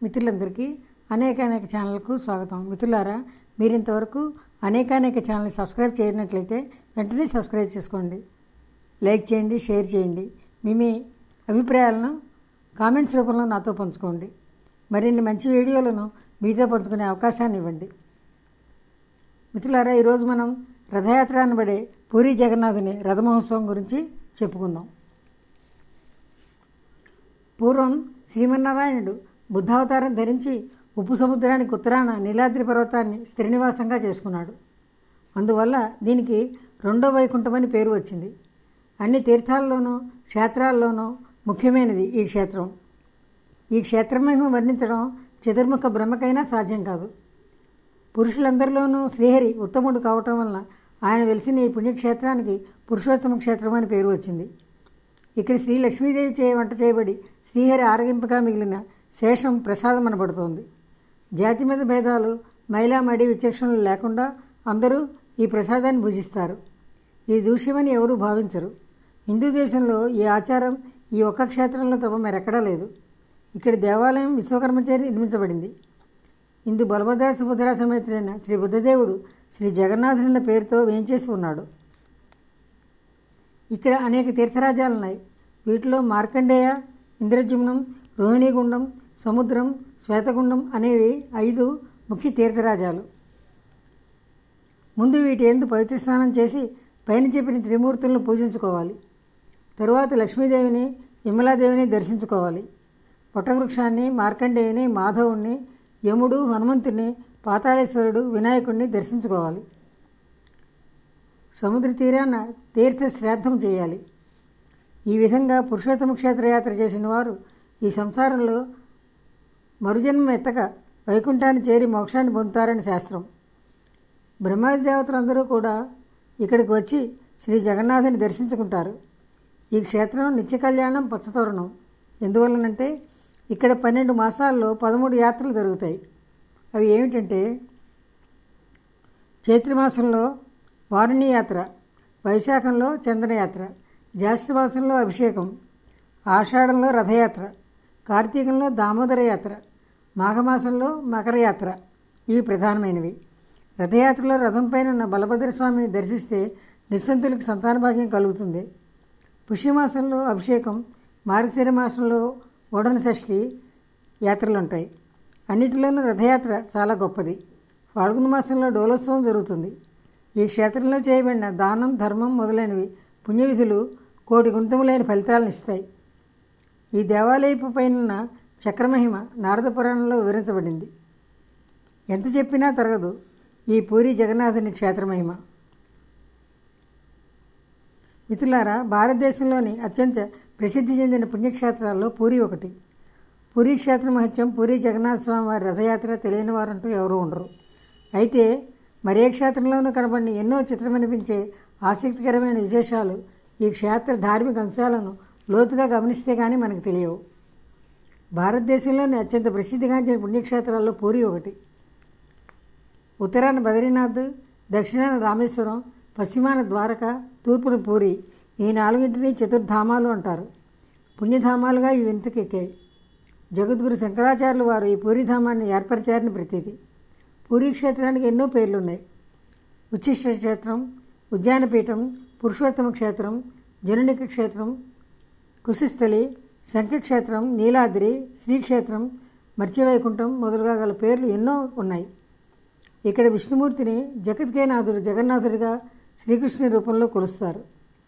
మిత్రులందరికీ అనేక అనేక ఛానల్కు స్వాగతం మిత్రులారా మీరు ఇంతవరకు అనేకానేక ఛానల్ సబ్స్క్రైబ్ చేయనట్లయితే వెంటనే సబ్స్క్రైబ్ చేసుకోండి లైక్ చేయండి షేర్ చేయండి మీ మీ అభిప్రాయాలను కామెంట్స్ రూపంలో నాతో పంచుకోండి మరిన్ని మంచి వీడియోలను మీతో పంచుకునే అవకాశాన్ని ఇవ్వండి మిత్రులారా ఈరోజు మనం రథయాత్ర అనబడే పూరి జగన్నాథుని రథమహోత్సవం గురించి చెప్పుకుందాం పూర్వం శ్రీమన్నారాయణుడు బుద్ధావతారం ధరించి ఉప్పు సముద్రానికి ఉత్తరాన నీలాద్రి పర్వతాన్ని స్థిరనివాసంగా చేసుకున్నాడు అందువల్ల దీనికి రెండో వైకుంఠమని పేరు వచ్చింది అన్ని తీర్థాల్లోనూ క్షేత్రాల్లోనూ ముఖ్యమైనది ఈ క్షేత్రం ఈ క్షేత్రమహిమ వర్ణించడం చతుర్ముఖ బ్రహ్మకైనా సాధ్యం కాదు పురుషులందరిలోనూ శ్రీహరి ఉత్తముడు కావటం వలన ఆయన వెలిసిన ఈ పుణ్యక్షేత్రానికి పురుషోత్తమ క్షేత్రం అని పేరు వచ్చింది ఇక్కడ శ్రీ లక్ష్మీదేవి చే వంట చేయబడి శ్రీహరి ఆరగింపుగా మిగిలిన శేషం ప్రసాదం అనబడుతోంది జాతి మీద భేదాలు మైలా మడి విచక్షణలు లేకుండా అందరూ ఈ ప్రసాదాన్ని భుజిస్తారు ఈ దూష్యమని ఎవరూ భావించరు హిందూ దేశంలో ఈ ఆచారం ఈ ఒక్క క్షేత్రంలో తప్ప మరెక్కడా లేదు ఇక్కడ దేవాలయం విశ్వకర్మచే నిర్మించబడింది ఇందు బలభద్ర సుభద్ర సమేతుడైన శ్రీ బుద్ధదేవుడు శ్రీ జగన్నాథుడన్న పేరుతో వేంచేసి ఉన్నాడు ఇక్కడ అనేక తీర్థరాజాలు ఉన్నాయి వీటిలో మార్కండేయ ఇంద్రజుమ్నం రోహిణీగుండం సముద్రం శ్వేతగుండం అనేవి ఐదు ముఖ్య తీర్థరాజాలు ముందు వీటి ఎందు పవిత్ర స్నానం చేసి పైన చెప్పిన త్రిమూర్తులను పూజించుకోవాలి తరువాత లక్ష్మీదేవిని విమలాదేవిని దర్శించుకోవాలి వటవృక్షాన్ని మార్కండేయుని మాధవుణ్ణి యముడు హనుమంతుని పాతాళేశ్వరుడు వినాయకుడిని దర్శించుకోవాలి సముద్ర తీరాన తీర్థ శ్రాద్ధం చేయాలి ఈ విధంగా పురుషోత్తమ క్షేత్రయాత్ర చేసిన వారు ఈ సంసారంలో మరుజన్మ ఎత్తక వైకుంఠాన్ని చేరి మోక్షాన్ని పొందుతారని శాస్త్రం బ్రహ్మాది దేవతలందరూ కూడా ఇక్కడికి వచ్చి శ్రీ జగన్నాథుని దర్శించుకుంటారు ఈ క్షేత్రం నిత్య కళ్యాణం పచ్చతోరణం ఎందువలనంటే ఇక్కడ పన్నెండు మాసాల్లో పదమూడు యాత్రలు జరుగుతాయి అవి ఏమిటంటే చైత్రమాసంలో వారుణి యాత్ర వైశాఖంలో చందనయాత్ర జ్యేష్ఠమాసంలో అభిషేకం ఆషాఢంలో రథయాత్ర కార్తీకంలో దామోదర యాత్ర మాఘమాసంలో మకర యాత్ర ఇవి ప్రధానమైనవి రథయాత్రలో రథం పైన ఉన్న బలభద్రస్వామిని దర్శిస్తే నిస్సంతులకు సంతాన భాగ్యం కలుగుతుంది పుష్యమాసంలో అభిషేకం మార్గశిర మాసంలో ఓడన షష్ఠి యాత్రలు ఉంటాయి అన్నిటిలోనూ రథయాత్ర చాలా గొప్పది ఫాల్గుణ మాసంలో డోలోత్సవం జరుగుతుంది ఈ క్షేత్రంలో చేయబడిన దానం ధర్మం మొదలైనవి పుణ్యవిధులు కోటి గుంతములైన ఫలితాలను ఇస్తాయి ఈ దేవాలయపు పైన చక్రమహిమ నారద పురాణంలో వివరించబడింది ఎంత చెప్పినా తరగదు ఈ పూరి జగన్నాథుని క్షేత్రమహిమ మిత్రులారా భారతదేశంలోని అత్యంత ప్రసిద్ధి చెందిన పుణ్యక్షేత్రాల్లో పూరి ఒకటి పూరి క్షేత్ర మహత్యం పూరి జగన్నాథ స్వామి వారి రథయాత్ర తెలియని వారంటూ ఎవరూ ఉండరు అయితే మరే క్షేత్రంలోనూ కనబడిన ఎన్నో చిత్రమనిపించే ఆసక్తికరమైన విశేషాలు ఈ క్షేత్ర ధార్మిక అంశాలను లోతుగా గమనిస్తే కానీ మనకు తెలియవు భారతదేశంలోని అత్యంత ప్రసిద్ధిగాంచిన పుణ్యక్షేత్రాల్లో పూరి ఒకటి ఉత్తరాన బద్రీనాథ్ దక్షిణాన రామేశ్వరం పశ్చిమాన ద్వారక తూర్పున పూరి ఈ నాలుగింటిని చతుర్ధామాలు అంటారు పుణ్యధామాలుగా ఇవి వెంతకెక్కాయి జగద్గురు శంకరాచార్యులు వారు ఈ పూరిధామాన్ని ఏర్పరిచారని ప్రతీతి పూరి క్షేత్రానికి ఎన్నో పేర్లున్నాయి ఉచ్చిష్ట క్షేత్రం ఉద్యానపీఠం పురుషోత్తమ క్షేత్రం జనునిక క్షేత్రం కుశస్థలి శంఖక్షేత్రం నీలాద్రి శ్రీక్షేత్రం మర్చివైకుంఠం మొదలుగా గల పేర్లు ఎన్నో ఉన్నాయి ఇక్కడ విష్ణుమూర్తిని జగత్కేనాథుడు జగన్నాథుడిగా శ్రీకృష్ణుని రూపంలో కొలుస్తారు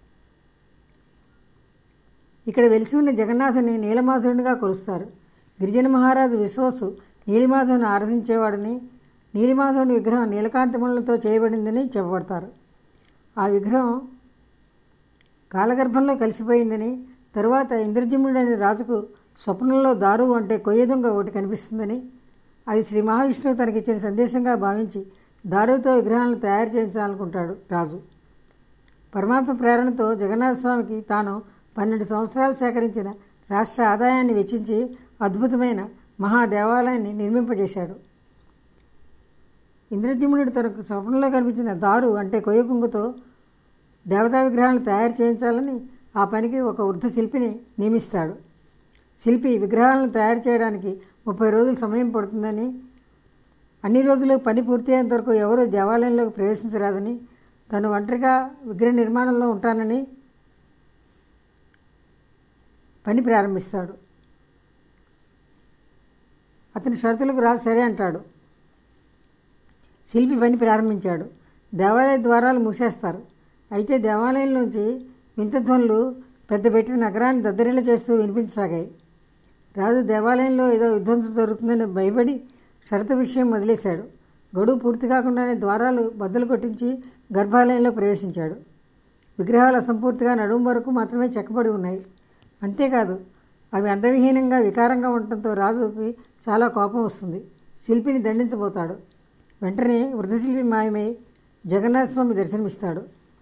ఇక్కడ వెలిసి ఉన్న జగన్నాథుని నీలమాధవునిగా కొలుస్తారు గిరిజన మహారాజు విశ్వాసు నీలిమాధవుని ఆరాధించేవాడని నీలిమాధవుని విగ్రహం నీలకాంతములతో చేయబడిందని చెప్పబడతారు ఆ విగ్రహం కాలగర్భంలో కలిసిపోయిందని తరువాత ఇంద్రజిమ్ముడనే రాజుకు స్వప్నంలో దారు అంటే కొయ్య దొంగ ఒకటి కనిపిస్తుందని అది శ్రీ మహావిష్ణువు తనకిచ్చిన సందేశంగా భావించి దారుతో విగ్రహాలను తయారు చేయించాలనుకుంటాడు రాజు పరమాత్మ ప్రేరణతో జగన్నాథ స్వామికి తాను పన్నెండు సంవత్సరాలు సేకరించిన రాష్ట్ర ఆదాయాన్ని వెచ్చించి అద్భుతమైన మహా దేవాలయాన్ని నిర్మింపజేశాడు ఇంద్రజిమ్మునుడు తనకు స్వప్నంలో కనిపించిన దారు అంటే కొయ్య కుంగుతో దేవతా విగ్రహాలను తయారు చేయించాలని ఆ పనికి ఒక వృద్ధ శిల్పిని నియమిస్తాడు శిల్పి విగ్రహాలను తయారు చేయడానికి ముప్పై రోజులు సమయం పడుతుందని అన్ని రోజులు పని పూర్తయ్యేంత వరకు ఎవరూ దేవాలయంలోకి ప్రవేశించరాదని తను ఒంటరిగా విగ్రహ నిర్మాణంలో ఉంటానని పని ప్రారంభిస్తాడు అతని షరతులకు రాజు సరే అంటాడు శిల్పి పని ప్రారంభించాడు దేవాలయ ద్వారాలు మూసేస్తారు అయితే దేవాలయం నుంచి వింత ధ్వనులు పెద్ద పెట్టిన నగరాన్ని దద్దరిల్ల చేస్తూ వినిపించసాగాయి రాజు దేవాలయంలో ఏదో విధ్వంసం జరుగుతుందని భయపడి షరతు విషయం వదిలేశాడు గడువు పూర్తి కాకుండానే ద్వారాలు బద్దలు కొట్టించి గర్భాలయంలో ప్రవేశించాడు విగ్రహాలు అసంపూర్తిగా నడుము వరకు మాత్రమే చెక్కబడి ఉన్నాయి అంతేకాదు అవి అందవిహీనంగా వికారంగా ఉండటంతో రాజుకి చాలా కోపం వస్తుంది శిల్పిని దండించబోతాడు వెంటనే వృద్ధశిల్పి మాయమై జగన్నాథ స్వామి దర్శనమిస్తాడు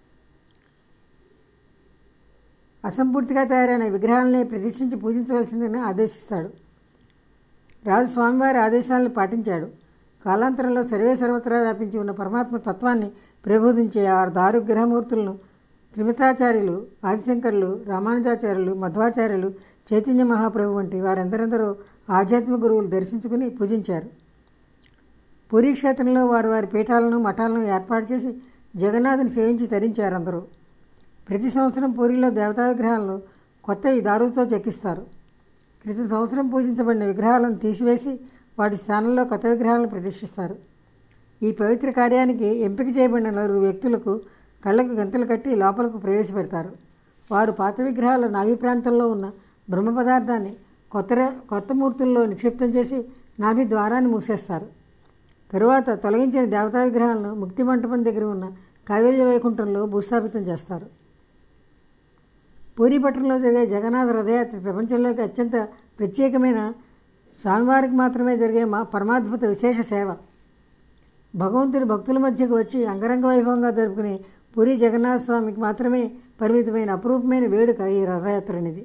అసంపూర్తిగా తయారైన విగ్రహాలనే ప్రతిష్ఠించి పూజించవలసిందని ఆదేశిస్తాడు రాజు స్వామివారి ఆదేశాలను పాటించాడు కాలాంతరంలో సర్వే సర్వత్రా వ్యాపించి ఉన్న పరమాత్మ తత్వాన్ని ప్రబోధించే ఆ దారు గ్రహమూర్తులను త్రిమితాచార్యులు ఆదిశంకరులు రామానుజాచార్యులు మధ్వాచార్యులు చైతన్య మహాప్రభు వంటి వారందరందరూ ఆధ్యాత్మిక గురువులు దర్శించుకుని పూజించారు పూరీ క్షేత్రంలో వారు వారి పీఠాలను మఠాలను ఏర్పాటు చేసి జగన్నాథుని సేవించి తరించారు అందరూ ప్రతి సంవత్సరం పూరిలో దేవతా విగ్రహాలను కొత్తవి దారుతో చెక్కిస్తారు క్రితం సంవత్సరం పూజించబడిన విగ్రహాలను తీసివేసి వాటి స్థానంలో కొత్త విగ్రహాలను ప్రతిష్ఠిస్తారు ఈ పవిత్ర కార్యానికి ఎంపిక చేయబడిన నలుగురు వ్యక్తులకు కళ్ళకు గంతలు కట్టి లోపలకు ప్రవేశపెడతారు వారు పాత విగ్రహాల నాభి ప్రాంతంలో ఉన్న బ్రహ్మ పదార్థాన్ని కొత్త కొత్త మూర్తుల్లో నిక్షిప్తం చేసి నాభి ద్వారాన్ని మూసేస్తారు తరువాత తొలగించిన దేవతా విగ్రహాలను ముక్తి మంటపం దగ్గర ఉన్న కైవల్య వైకుంఠంలో భూస్థాపితం చేస్తారు పూరిపట్టణంలో జరిగే జగన్నాథ రథయాత్ర ప్రపంచంలోకి అత్యంత ప్రత్యేకమైన స్వామివారికి మాత్రమే జరిగే మా పరమాద్భుత విశేష సేవ భగవంతుడి భక్తుల మధ్యకు వచ్చి అంగరంగ వైభవంగా జరుపుకునే పూరి జగన్నాథ స్వామికి మాత్రమే పరిమితమైన అపురూపమైన వేడుక ఈ రథయాత్ర అనేది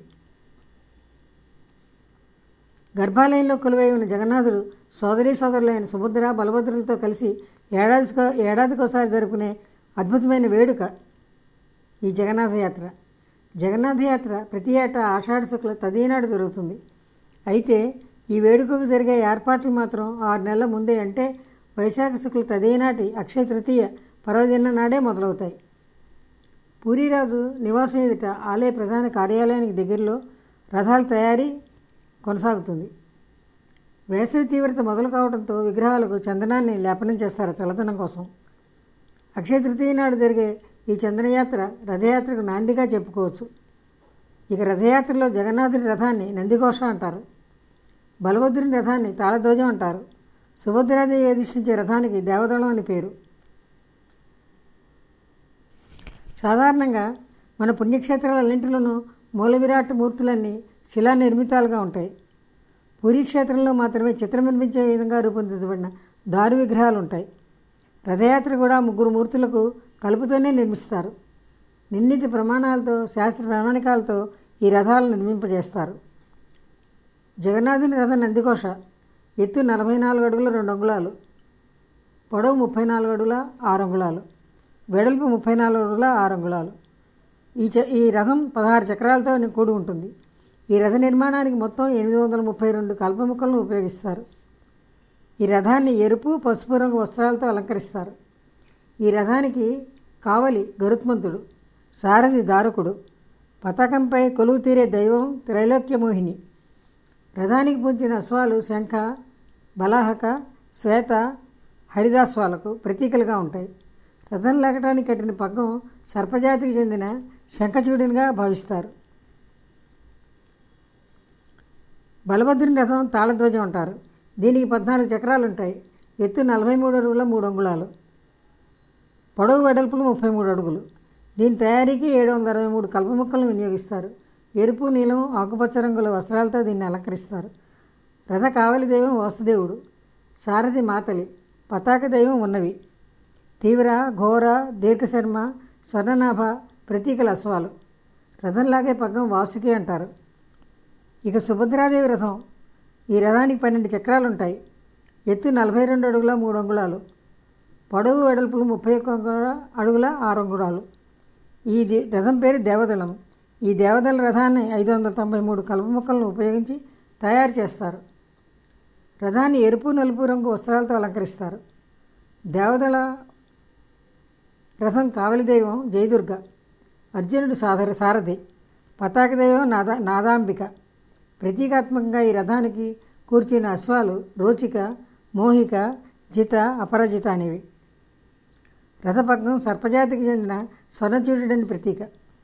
గర్భాలయంలో కొలువై ఉన్న జగన్నాథుడు సోదరీ సోదరులైన సుభద్ర బలభద్రులతో కలిసి ఏడాదికో ఏడాదికోసారి జరుపుకునే అద్భుతమైన వేడుక ఈ జగన్నాథ యాత్ర జగన్నాథ యాత్ర ప్రతి ఏటా ఆషాఢ శుక్ల తదీనాడు జరుగుతుంది అయితే ఈ వేడుకకు జరిగే ఏర్పాట్లు మాత్రం ఆరు నెలల ముందే అంటే వైశాఖ శుక్ల తదీనాటి అక్షయ తృతీయ పర్వదిన నాడే మొదలవుతాయి పూరీరాజు నివాసం ఎదుట ఆలయ ప్రధాన కార్యాలయానికి దగ్గరలో రథాల తయారీ కొనసాగుతుంది వేసవి తీవ్రత మొదలు కావడంతో విగ్రహాలకు చందనాన్ని లేపనం చేస్తారు చల్లదనం కోసం అక్షయ తృతీయ నాడు జరిగే ఈ చందనయాత్ర రథయాత్రకు నాందిగా చెప్పుకోవచ్చు ఇక రథయాత్రలో జగన్నాథుడి రథాన్ని నందిఘోష అంటారు బలభద్రుని రథాన్ని తాళధ్వజం అంటారు సుభద్రాదేవి అధిష్ఠించే రథానికి దేవదళం అని పేరు సాధారణంగా మన పుణ్యక్షేత్రాలన్నింటిలోనూ మూల విరాట్ మూర్తులన్నీ శిలా నిర్మితాలుగా ఉంటాయి పూరీ క్షేత్రంలో మాత్రమే చిత్రం వినిపించే విధంగా రూపొందించబడిన దారు విగ్రహాలు ఉంటాయి రథయాత్ర కూడా ముగ్గురు మూర్తులకు కలుపుతోనే నిర్మిస్తారు నిర్ణీత ప్రమాణాలతో శాస్త్ర ప్రామాణికాలతో ఈ రథాలను నిర్మింపజేస్తారు జగన్నాథుని రథం నందికోష ఎత్తు నలభై నాలుగు అడుగుల రెండు అంగుళాలు పొడవు ముప్పై నాలుగు అడుగుల ఆరు అంగుళాలు వెడల్పు ముప్పై నాలుగు అడుగుల ఆరు అంగుళాలు ఈ చ ఈ రథం పదహారు చక్రాలతో కూడి ఉంటుంది ఈ రథ నిర్మాణానికి మొత్తం ఎనిమిది వందల ముప్పై రెండు కల్పముక్కలను ఉపయోగిస్తారు ఈ రథాన్ని ఎరుపు పసుపు రంగు వస్త్రాలతో అలంకరిస్తారు ఈ రథానికి కావలి గరుత్మంతుడు సారథి దారుకుడు పతాకంపై కొలువు తీరే దైవం త్రైలోక్యమోహిని రథానికి పుంచిన అశ్వాలు శంఖ బలాహక శ్వేత హరిదాస్వాలకు ప్రతీకలుగా ఉంటాయి రథం లాగటానికి కట్టిన పగ్గం సర్పజాతికి చెందిన శంఖచూడినిగా భావిస్తారు బలభద్రుని రథం తాళధ్వజం అంటారు దీనికి పద్నాలుగు చక్రాలు ఉంటాయి ఎత్తు నలభై మూడు అడుగుల మూడు అంగుళాలు పొడవు వెడల్పులు ముప్పై మూడు అడుగులు దీని తయారీకి ఏడు వందల అరవై మూడు కల్పముక్కలను వినియోగిస్తారు ఎరుపు నీలం ఆకుపచ్చ రంగుల వస్త్రాలతో దీన్ని అలంకరిస్తారు రథ కావలి దైవం వాసుదేవుడు సారథి మాతలి పతాక దైవం ఉన్నవి తీవ్ర ఘోర దీర్ఘశర్మ స్వర్ణనాభ ప్రతీకల అశ్వాలు రథంలాగే పగ్గం వాసుకి అంటారు ఇక సుభద్రాదేవి రథం ఈ రథానికి పన్నెండు చక్రాలు ఉంటాయి ఎత్తు నలభై రెండు అడుగుల మూడు అంగుళాలు పొడవు వెడల్పులు ముప్పై ఒక్క అడుగుల ఆరు అంగుళాలు ఈ ది- రథం పేరు దేవదళం ఈ దేవతల రథాన్ని ఐదు వందల తొంభై మూడు కలుపు మొక్కలను ఉపయోగించి తయారు చేస్తారు రథాన్ని ఎరుపు నలుపు రంగు వస్త్రాలతో అలంకరిస్తారు దేవతల రథం కావలి దైవం జయదుర్గ అర్జునుడు సాధర సారథి పతాక దైవం నాదా నాదాంబిక ప్రతీకాత్మకంగా ఈ రథానికి కూర్చున్న అశ్వాలు రోచిక మోహిక జిత అపరాజిత అనేవి రథపగ్నం సర్పజాతికి చెందిన స్వర్ణచూడుడని ప్రతీక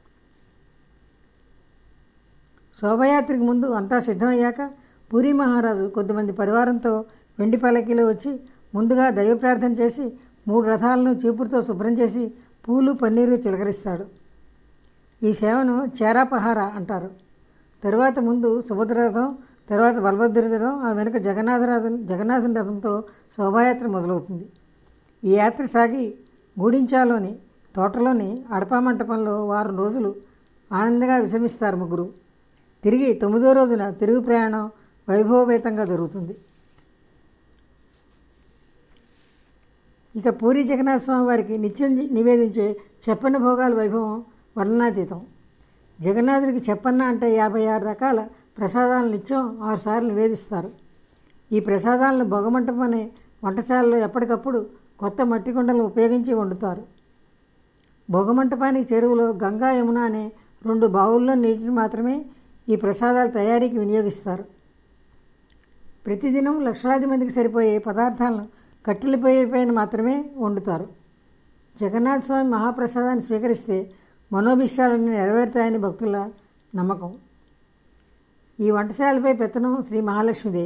శోభయాత్రికి ముందు అంతా సిద్ధమయ్యాక పూరి మహారాజు కొద్దిమంది పరివారంతో వెండి పల్లకీలో వచ్చి ముందుగా దైవ ప్రార్థన చేసి మూడు రథాలను చీపురుతో శుభ్రం చేసి పూలు పన్నీరు చిలకరిస్తాడు ఈ సేవను చేరాపహార అంటారు తరువాత ముందు సుభద్ర రథం తర్వాత బలభద్ర రథం ఆ వెనుక జగన్నాథ రథం జగన్నాథుని రథంతో శోభాయాత్ర మొదలవుతుంది ఈ యాత్ర సాగి గూడించాలోని తోటలోని అడపా మంటపంలో వారం రోజులు ఆనందంగా విశ్రమిస్తారు ముగ్గురు తిరిగి తొమ్మిదో రోజున తిరుగు ప్రయాణం వైభవపేతంగా జరుగుతుంది ఇక పూరి జగన్నాథ స్వామి వారికి నిత్యం నివేదించే చెప్పన్న భోగాల వైభవం వర్ణనాతీతం జగన్నాథుడికి చెప్పన్న అంటే యాభై ఆరు రకాల ప్రసాదాలను నిత్యం ఆరు సార్లు నివేదిస్తారు ఈ ప్రసాదాలను భోగమంటపం అనే వంటశాలలో ఎప్పటికప్పుడు కొత్త మట్టి కుండలను ఉపయోగించి వండుతారు భోగమంటపానికి చెరువులో గంగా యమున అనే రెండు బావుల్లో నీటిని మాత్రమే ఈ ప్రసాదాల తయారీకి వినియోగిస్తారు ప్రతిదినం లక్షలాది మందికి సరిపోయే పదార్థాలను కట్టెలపై పైన మాత్రమే వండుతారు జగన్నాథ స్వామి మహాప్రసాదాన్ని స్వీకరిస్తే మనోభిష్టాలన్నీ నెరవేరుతాయని భక్తుల నమ్మకం ఈ వంటశాలపై పెత్తనం శ్రీ మహాలక్ష్మిదే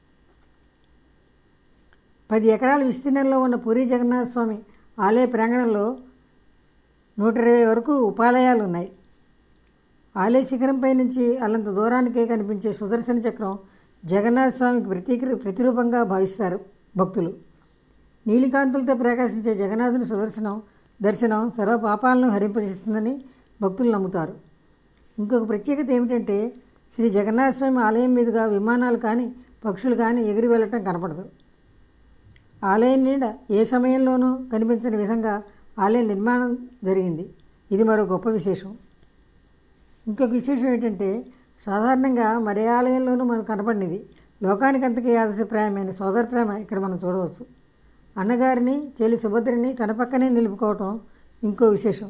పది ఎకరాల విస్తీర్ణంలో ఉన్న పూరి జగన్నాథ స్వామి ఆలయ ప్రాంగణంలో నూట ఇరవై వరకు ఉపాలయాలు ఉన్నాయి ఆలయ శిఖరంపై నుంచి అల్లంత దూరానికే కనిపించే సుదర్శన చక్రం జగన్నాథ స్వామికి ప్రతీక ప్రతిరూపంగా భావిస్తారు భక్తులు నీలికాంతులతో ప్రకాశించే జగన్నాథుని సుదర్శనం దర్శనం సర్వ పాపాలను హరింపజేస్తుందని భక్తులు నమ్ముతారు ఇంకొక ప్రత్యేకత ఏమిటంటే శ్రీ జగన్నాథ స్వామి ఆలయం మీదుగా విమానాలు కానీ పక్షులు కానీ ఎగిరి వెళ్ళటం కనపడదు ఆలయం నీడ ఏ సమయంలోనూ కనిపించని విధంగా ఆలయ నిర్మాణం జరిగింది ఇది మరో గొప్ప విశేషం ఇంకొక విశేషం ఏంటంటే సాధారణంగా మరే ఆలయంలోనూ మనకు కనపడినది లోకానికంతకీ ఆదర్శప్రాయమైన సోదర ప్రేమ ఇక్కడ మనం చూడవచ్చు అన్నగారిని చెల్లి సుభద్రని తన పక్కనే నిలుపుకోవటం ఇంకో విశేషం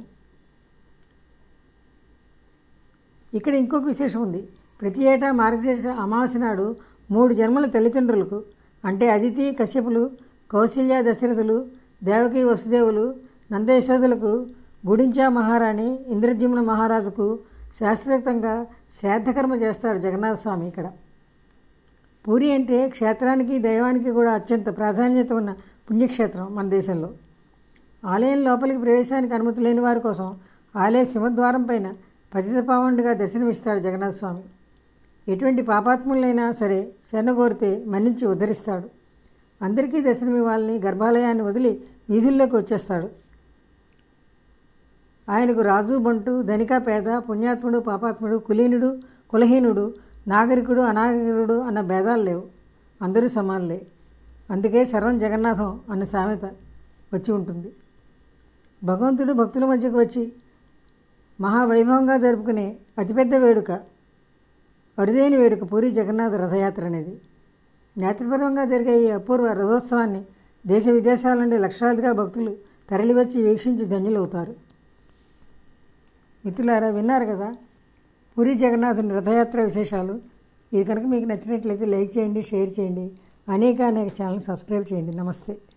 ఇక్కడ ఇంకొక విశేషం ఉంది ప్రతి ఏటా మార్గశీర్ష అమావాస్య నాడు మూడు జన్మల తల్లిదండ్రులకు అంటే అదితి కశ్యపులు కౌశల్య దశరథులు దేవకి వసుదేవులు నందేశోదులకు గుడించా మహారాణి ఇంద్రజిమ్న మహారాజుకు శాస్త్రోక్తంగా శ్రాద్ధకర్మ చేస్తాడు జగన్నాథ స్వామి ఇక్కడ పూరి అంటే క్షేత్రానికి దైవానికి కూడా అత్యంత ప్రాధాన్యత ఉన్న పుణ్యక్షేత్రం మన దేశంలో ఆలయం లోపలికి ప్రవేశానికి అనుమతి లేని వారి కోసం ఆలయ సింహద్వారం పైన పతిత పావండుగా దర్శనమిస్తాడు జగన్నాథ స్వామి ఎటువంటి పాపాత్ములైనా సరే శరణ కోరితే మన్నించి ఉద్ధరిస్తాడు అందరికీ దర్శనమివ్వాలని గర్భాలయాన్ని వదిలి వీధుల్లోకి వచ్చేస్తాడు ఆయనకు రాజు బంటు ధనిక పేద పుణ్యాత్ముడు పాపాత్ముడు కులీనుడు కులహీనుడు నాగరికుడు అనాగరికుడు అన్న భేదాలు లేవు అందరూ సమానులే అందుకే సర్వం జగన్నాథం అన్న సామెత వచ్చి ఉంటుంది భగవంతుడు భక్తుల మధ్యకు వచ్చి మహావైభవంగా జరుపుకునే అతిపెద్ద వేడుక అరుదైన వేడుక పూరి జగన్నాథ రథయాత్ర అనేది నేత్రపరంగా జరిగే ఈ అపూర్వ రథోత్సవాన్ని దేశ విదేశాల నుండి లక్షలాదిగా భక్తులు తరలివచ్చి వీక్షించి ధన్యులవుతారు మిత్రులారా విన్నారు కదా పూరి జగన్నాథుని రథయాత్ర విశేషాలు ఇది కనుక మీకు నచ్చినట్లయితే లైక్ చేయండి షేర్ చేయండి అనేక అనేక ఛానల్ సబ్స్క్రైబ్ చేయండి నమస్తే